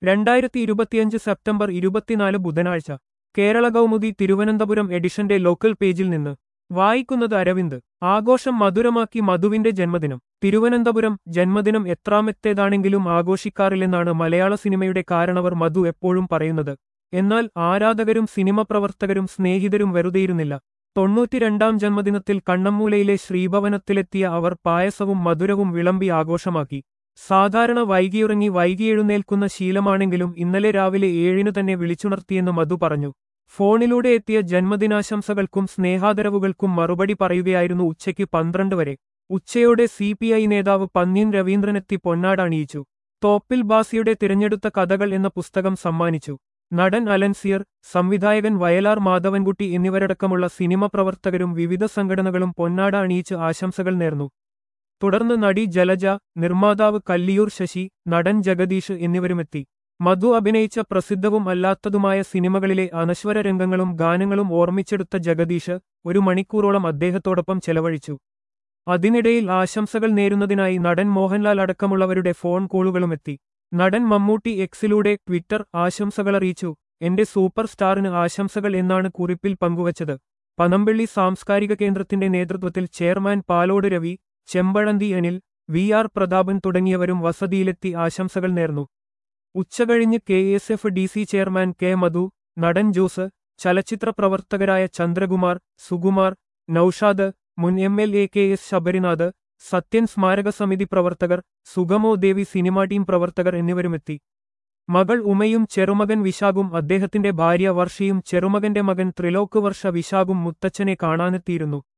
രണ്ടായിരത്തി ഇരുപത്തിയഞ്ച് സെപ്റ്റംബർ ഇരുപത്തിനാല് ബുധനാഴ്ച കേരള കൗമുദി തിരുവനന്തപുരം എഡിഷന്റെ ലോക്കൽ പേജിൽ നിന്ന് വായിക്കുന്നത് അരവിന്ദ് ആഘോഷം മധുരമാക്കി മധുവിന്റെ ജന്മദിനം തിരുവനന്തപുരം ജന്മദിനം എത്രാമത്തേതാണെങ്കിലും ആഘോഷിക്കാറില്ലെന്നാണ് മലയാള സിനിമയുടെ കാരണവർ മധു എപ്പോഴും പറയുന്നത് എന്നാൽ ആരാധകരും സിനിമ പ്രവർത്തകരും സ്നേഹിതരും വെറുതെയിരുന്നില്ല തൊണ്ണൂറ്റിരണ്ടാം ജന്മദിനത്തിൽ കണ്ണമ്മൂലയിലെ ശ്രീഭവനത്തിലെത്തിയ അവർ പായസവും മധുരവും വിളമ്പി ആഘോഷമാക്കി സാധാരണ വൈകിയുറങ്ങി വൈകിയെഴുന്നേൽക്കുന്ന ശീലമാണെങ്കിലും ഇന്നലെ രാവിലെ ഏഴിനു തന്നെ വിളിച്ചുണർത്തിയെന്ന് മധു പറഞ്ഞു ഫോണിലൂടെ എത്തിയ ജന്മദിനാശംസകൾക്കും സ്നേഹാദരവുകൾക്കും മറുപടി പറയുകയായിരുന്നു ഉച്ചയ്ക്ക് പന്ത്രണ്ട് വരെ ഉച്ചയോടെ സി പി ഐ നേതാവ് പന്ന്യൻ രവീന്ദ്രനെത്തി പൊന്നാട അണിയിച്ചു തോപ്പിൽ ബാസിയുടെ തിരഞ്ഞെടുത്ത കഥകൾ എന്ന പുസ്തകം സമ്മാനിച്ചു നടൻ അലൻസിയർ സംവിധായകൻ വയലാർ മാധവൻകുട്ടി എന്നിവരടക്കമുള്ള സിനിമ പ്രവർത്തകരും വിവിധ സംഘടനകളും പൊന്നാട അണിയിച്ച് ആശംസകൾ നേർന്നു തുടർന്ന് നടി ജലജ നിർമ്മാതാവ് കല്ലിയൂർ ശശി നടൻ ജഗദീഷ് എന്നിവരുമെത്തി മധു അഭിനയിച്ച പ്രസിദ്ധവും അല്ലാത്തതുമായ സിനിമകളിലെ അനശ്വര രംഗങ്ങളും ഗാനങ്ങളും ഓർമ്മിച്ചെടുത്ത ജഗദീഷ് ഒരു മണിക്കൂറോളം അദ്ദേഹത്തോടൊപ്പം ചെലവഴിച്ചു അതിനിടയിൽ ആശംസകൾ നേരുന്നതിനായി നടൻ മോഹൻലാൽ അടക്കമുള്ളവരുടെ ഫോൺ കോളുകളുമെത്തി നടൻ മമ്മൂട്ടി എക്സിലൂടെ ട്വിറ്റർ ആശംസകളറിയിച്ചു എന്റെ സൂപ്പർ സ്റ്റാറിന് ആശംസകൾ എന്നാണ് കുറിപ്പിൽ പങ്കുവച്ചത് പനമ്പള്ളി സാംസ്കാരിക കേന്ദ്രത്തിന്റെ നേതൃത്വത്തിൽ chairman Palode Ravi Chempazhanthi Anil V R Prathapan തുടങ്ങിയവരും വസതിയിലെത്തി ആശംസകൾ നേർന്നു ഉച്ചകഴിഞ്ഞ് K S F D C chairman K Madhu നടൻ ജോസ് ചലച്ചിത്ര പ്രവർത്തകരായ ചന്ദ്രകുമാർ സുകുമാർ നൌഷാദ് മുൻ M L A K S Sabarinath Sathyan സ്മാരക സമിതി പ്രവർത്തകർ സുഗമോ ദേവി സിനിമാ ടീം പ്രവർത്തകർ എന്നിവരുമെത്തി മകൾ ഉമയും ചെറുമകൻ വിശാഖും അദ്ദേഹത്തിന്റെ ഭാര്യ വർഷയും ചെറുമകന്റെ മകൻ ത്രിലോക് വർഷ വിശാഖും മുത്തച്ഛനെ കാണാനെത്തിയിരുന്നു